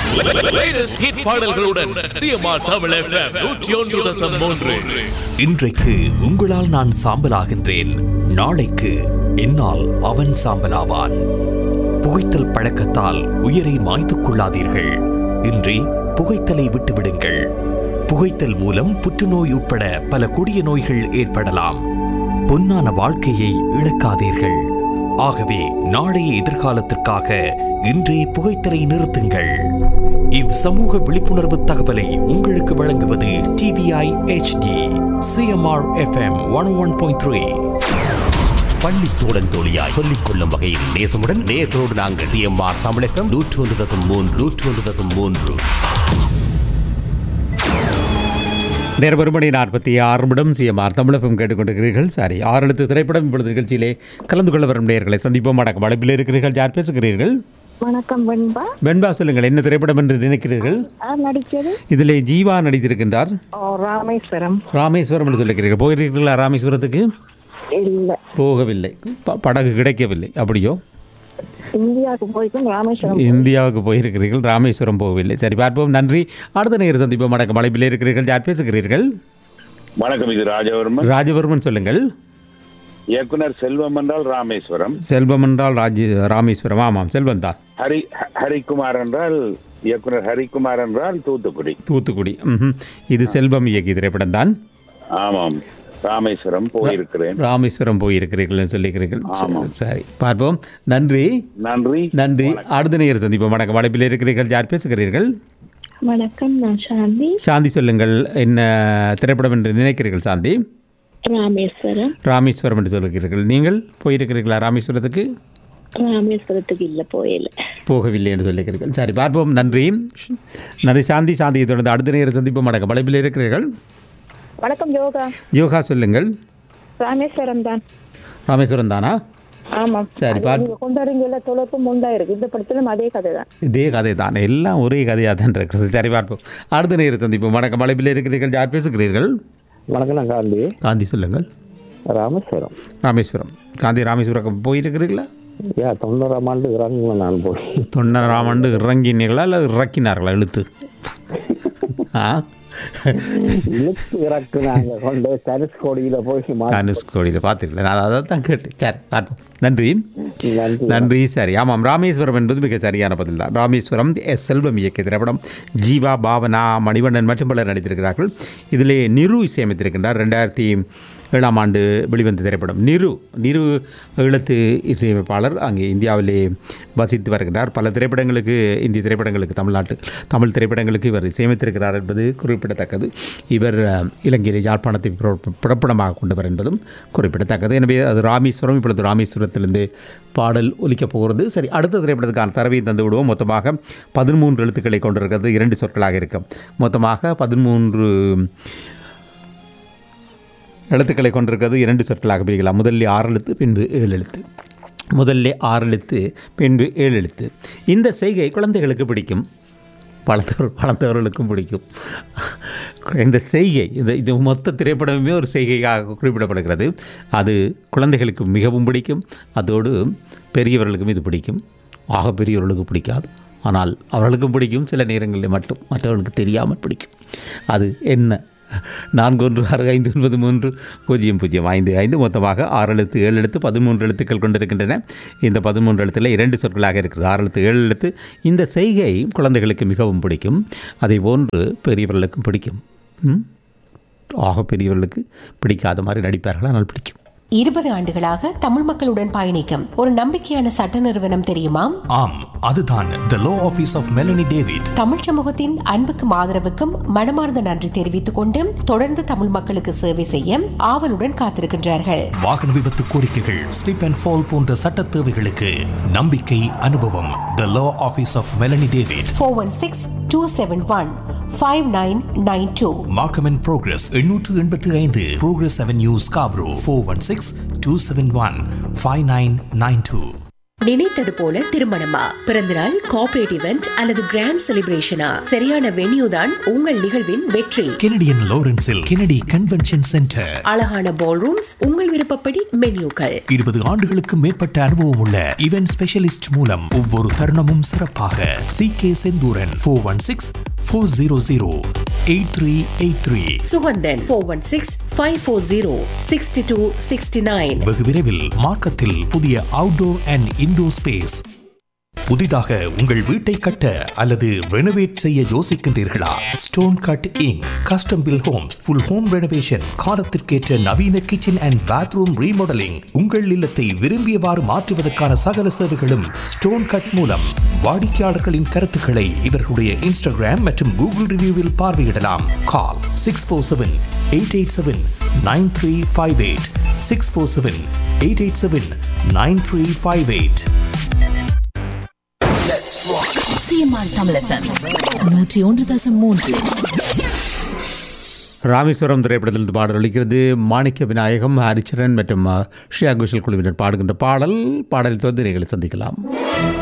latest hit பாடல்களுடன் CMR Tamil FM நூற்றி ஒன்று தசம் மூன்று இன்றைக்கு உங்களால் நான் சாம்பலாகின்றேன் நாளைக்கு என்னால் அவன் சாம்பலாவான் புகைத்தல் பழக்கத்தால் உயிரை மாய்த்துக் கொள்ளாதீர்கள் இன்றி புகைத்தலை விட்டுவிடுங்கள் புகைத்தல் மூலம் புற்றுநோய் உட்பட பல கொடிய நோய்கள் ஏற்படலாம் பொன்னான வாழ்க்கையை இழக்காதீர்கள் ஆகவே நாளைய எதிர்காலத்திற்காக இன்றே புகைத்தலை நிறுத்துங்கள் இவ் சமூக விழிப்புணர்வு தகவலை உங்களுக்கு வழங்குவது TVI HD CMR FM one one point three பள்ளி தோழன் தோழியாய் சொல்லிக் கொள்ளும் வகையில் நேசமுடன் நேர்களோடு நாங்கள் சிஎம்ஆர் தமிழகம் நூற்றி ஒன்று தசம் மூன்று நூற்றி ஒன்று தசம் மூன்று நேரம் ஒரு மணி நாற்பத்தி ஆறு நிமிடம் சிஎம்ஆர் தமிழகம் கேட்டுக்கொண்டிருக்கிறீர்கள் சாரி ஆறு எழுத்து திரைப்படம் இப்பொழுது நிகழ்ச்சியிலே கலந்து கொள்ள வரும் நேர்களை சந்திப்போம் வணக்கம் அழைப்பில் இருக்கிறீர்கள் யார் பேசுகிறீர்கள் வணக்கம் வெண்பா வெண்பா சொல்லுங்கள் என்ன திரைப்படம் என்று நினைக்கிறீர்கள் யார் நடிச்சது இதிலே ஜீவா நடித்திருக்கின்றார் ஓ ராமேஸ்வரம் ராமேஸ்வரம் என்று சொல்லிக்கிறீர்கள் போயிருக்கிறீர்களா ராமேஸ்வரத்துக்கு இல்ல போகவில்லை ப- படகு கிடைக்கவில்லை அப்படியோ இந்தியாவுக்கு போய்க்கும் ராமேஸ்வரம் இந்தியாவுக்கு போயிருக்கிறீர்கள் ராமேஸ்வரம் போகவில்லை சரி பார்ப்போம் நன்றி அடுத்த நேரம் சந்திப்போம் வணக்கம் அழைப்பில் இருக்கிறீர்கள் யார் பேசுகிறீர்கள் வணக்கம் இது ராஜவர்மன் ராஜவர்மன் சொல்லுங்கள் இயக்குனர் செல்வம் என்றால் ராமேஸ்வரம் செல்வம் என்றால் ராஜ ராமேஸ்வரம் ஆமாம் செல்வம் தான் ஹரி ஹ- ஹரிக்குமார் என்றால் இயக்குனர் ஹரிக்குமார் என்றால் தூத்துக்குடி தூத்துக்குடி ம்ஹும். இது செல்வம் இயக்கிய திரைப்படம் தான் ஆமாம் ராமேஸ்வரம் போயிருக்கிறேன் ராமேஸ்வரம் போயிருக்கிறீர்கள் சொல்லிக்கிறீர்கள் ஆமாம். சரி பார்ப்போம் நன்றி நன்றி நன்றி அடுத்த நேரம் சந்திப்போம் வணக்கம் வளைப்பில் இருக்கிறீர்கள் யார் பேசுகிறீர்கள் வணக்கம் நான் சாந்தி சாந்தி சொல்லுங்கள் என்ன திரைப்படம் என்று நினைக்கிறீர்கள் சாந்தி ராமேஸ்வரம் ராமேஸ்வரம் என்று சொல்லுகிறீர்கள் நீங்கள் போயிருக்கிறீர்களா ராமேஸ்வரத்துக்கு ராமேஸ்வரத்துக்கு இல்ல போயில போகவில்லை என்று சொல்லுகிறீர்கள் சரி பார்ப்போம் நன்றி நன்றி சாந்தி சாந்தியை தொடர்ந்து அடுத்த நேரம் சந்திப்போம் வணக்கம் வளைப்பில் இருக்கிறீர்கள் வணக்கம் யோகா யோகா சொல்லுங்கள் ராமேஸ்வரம் தான் ராமேஸ்வரம் தானா ஆமாம் சரி, அது பாத்து- நீங்க கொண்டாடுறீங்கல்ல தொலைப்பும் உண்டா இருக்கு இந்த படத்திலும் அதே கதை தான் இதே கதை தான் எல்லாம் ஒரே கதையாக தான் இருக்கிறது சரி பார்ப்போம் அடுத்த நேரம் சந்திப்போம் வணக்கம் மலைப்பில் இருக்கிறீர்கள் யார் பேசுகிறீர்கள் வணக்கம் நான் காந்தி காந்தி சொல்லுங்கள் ராமேஸ்வரம் ராமேஸ்வரம் காந்தி ராமேஸ்வரம் போயிருக்கிறீங்களா யா தொண்ணூறாம் ஆண்டு இறங்குங்க நான் போய் தொண்ணூறாம் ஆண்டு இறங்கினீங்களா இல்லை இறக்கினார்களா இழுத்து ஆ இழுத்து இறக்குனாங்க கொண்டு தனுஷ்கோடியில் போய் மா- தனுஷ்கோடியில் பார்த்துருக்கல நான் அதை தான் கேட்டேன் சரி பார்ப்போம் நன்றி நன்றி நன்றி சரி ஆமாம் ராமேஸ்வரம் என்பது மிக சரியான பதில் தான் ராமேஸ்வரம் எஸ் செல்வம் இயக்கிய திரைப்படம் ஜீவா பாவனா மணிவண்ணன் மற்றும் பலர் நடித்திருக்கிறார்கள் இதிலே நிரு இசையமைத்திருக்கின்றார் ரெண்டாயிரத்தி ஏழாம் ஆண்டு வெளிவந்த திரைப்படம் நிரு நிரு ஈழத்து இசையமைப்பாளர் அங்கே இந்தியாவிலே வசித்து வருகிறார் பல திரைப்படங்களுக்கு இந்திய திரைப்படங்களுக்கு தமிழ்நாட்டு தமிழ் திரைப்படங்களுக்கு இவர் இசையமைத்திருக்கிறார் என்பது குறிப்பிடத்தக்கது இவர் அஹ், இலங்கையிலே யாழ்ப்பாணத்தை புற- புறப்படமாக கொண்டவர் என்பதும் குறிப்பிடத்தக்கது எனவே அது ராமேஸ்வரம் இப்பொழுது ராமேஸ்வரத்திலிருந்து பாடல் ஒலிக்கப் போகிறது சரி அடுத்த திரைப்படத்துக்கான தரவை தந்து விடுவோம் மொத்தமாக பதிமூன்று எழுத்துக்களை கொண்டிருக்கிறது இரண்டு சொற்களாக இருக்கும் மொத்தமாக பதிமூன்று எழுத்துக்களை கொண்டிருக்கிறது இரண்டு சொற்களாக பிரிக்கலாம் முதல்ல ஆறு எழுத்து பின்பு ஏழு எழுத்து முதல்ல ஆறு எழுத்து பின்பு ஏழு எழுத்து இந்த செய்கை குழந்தைகளுக்கு பிடிக்கும் வளர்ந்தவர் வளர்ந்தவர்களுக்கும் பிடிக்கும் இந்த செய்கை இந்த இது மொத்த திரைப்படமுமே ஒரு செய்கையாக குறிப்பிடப்படுகிறது அது குழந்தைகளுக்கு மிகவும் பிடிக்கும் அதோடு பெரியவர்களுக்கும் இது பிடிக்கும் ஆக பெரியவர்களுக்கு பிடிக்காது ஆனால் அவர்களுக்கும் பிடிக்கும் சில நேரங்களில் மட்டும் மற்றவர்களுக்கு தெரியாமல் பிடிக்கும் அது என்ன நான்கு ஒன்று ஆறு ஐந்து ஒன்பது மூன்று பூஜ்ஜியம் பூஜ்ஜியம் ஐந்து ஐந்து மொத்தமாக ஆறு எழுத்து ஏழு எழுத்து பதிமூன்று எழுத்துக்கள் கொண்டிருக்கின்றன இந்த பதிமூன்று எழுத்தில் இரண்டு சொற்களாக இருக்கிறது ஆறு எழுத்து ஏழு எழுத்து இந்த செய்கை குழந்தைகளுக்கு மிகவும் பிடிக்கும் அதை போன்று பெரியவர்களுக்கும் பிடிக்கும் ம்? ஆக பெரியவர்களுக்கு பிடிக்காத மாதிரி நடிப்பார்கள் ஆனால் பிடிக்கும் இருபது ஆண்டுகளாக தமிழ் மக்களுடன் பயணிக்கும் ஒரு நம்பிக்கையான சட்ட நிறுவனம் தெரியுமா ஆம் அதுதான் the law office of Melanie David Tamil சமூகத்தின் அன்புக்கும் ஆதரவுக்கும் மனமார்ந்த நன்றி தெரிவித்துக் கொண்டு தொடர்ந்து தமிழ் மக்களுக்கு சேவை செய்ய ஆவலுடன் காத்திருக்கின்றார்கள் வாகன விபத்து கோரிக்கைகள் ஸ்லிப் அண்ட் ஃபால் போன்ற சட்ட தேவைகளுக்கு நம்பிக்கை அனுபவம் the law office of Melanie David four one six two seven one five nine nine two Markham and Progress எண்ணூற்று எண்பத்தி ஐந்து Progress Avenue Scarborough four one six two seven one five nine nine two நினைத்தது போல திருமணமா பிறந்தநாள் corporate event அல்லது grand செலிப்ரேஷனா சரியான வென்யூ தான் உங்கள் நிகழ்வின் வெற்றி கெனடியன் லாரன்ஸில் கெனடி கன்வென்ஷன் சென்டர் அழகான பால் ரூம்ஸ் உங்கள் விருப்பப்படி மென்யூக்கள் இருபது ஆண்டுகளுக்கு மேற்பட்ட அனுபவம் உள்ள இவென்ட் ஸ்பெஷலிஸ்ட் மூலம் ஒவ்வொரு தருணமும் சிறப்பாக C K Senthooran four one six four zero zero eight three eight three Suganthan four one six five four zero sixty two sixty nine வெகு விரைவில் மார்க்கத்தில் புதிய அவுட்டோர் அண்ட் இன்டோர் ஸ்பேஸ் புதிதாக உங்கள் வீட்டை கட்ட அல்லது ரெனோவேட் செய்ய யோசிக்கின்றீர்களா Stone Cut Inc custom built homes full home renovation காலத்திற்கேற்ற நவீன கிச்சன் அண்ட் பாத்ரூம் ரீமாடலிங் உங்கள் இல்லத்தை விரும்பியவாறு மாற்றுவதற்கான சகல சேவைகளும் ஸ்டோன் கட் மூலம் வாடிக்கையாளர்களின் கருத்துக்களை இவர்களுடைய இன்ஸ்டாகிராம் மற்றும் கூகுள் ரிவ்யூவில் பார்வையிடலாம் call six four seven eight eight seven nine three five eight six four seven eight eight seven nine three five eight CMR Tamil FM நூற்றி ஒன்று தசம் மூன்று ராமேஸ்வரம் திரைப்படத்திலிருந்து பாடல் ஒலிக்கிறது மாணிக்க விநாயகம் ஹரிச்சரன் மற்றும் அஹ், ஷியா குஷல் குழுவினர் பாடுகின்ற பாடல் பாடல் தொடர்ந்து நீங்கள் சந்திக்கலாம்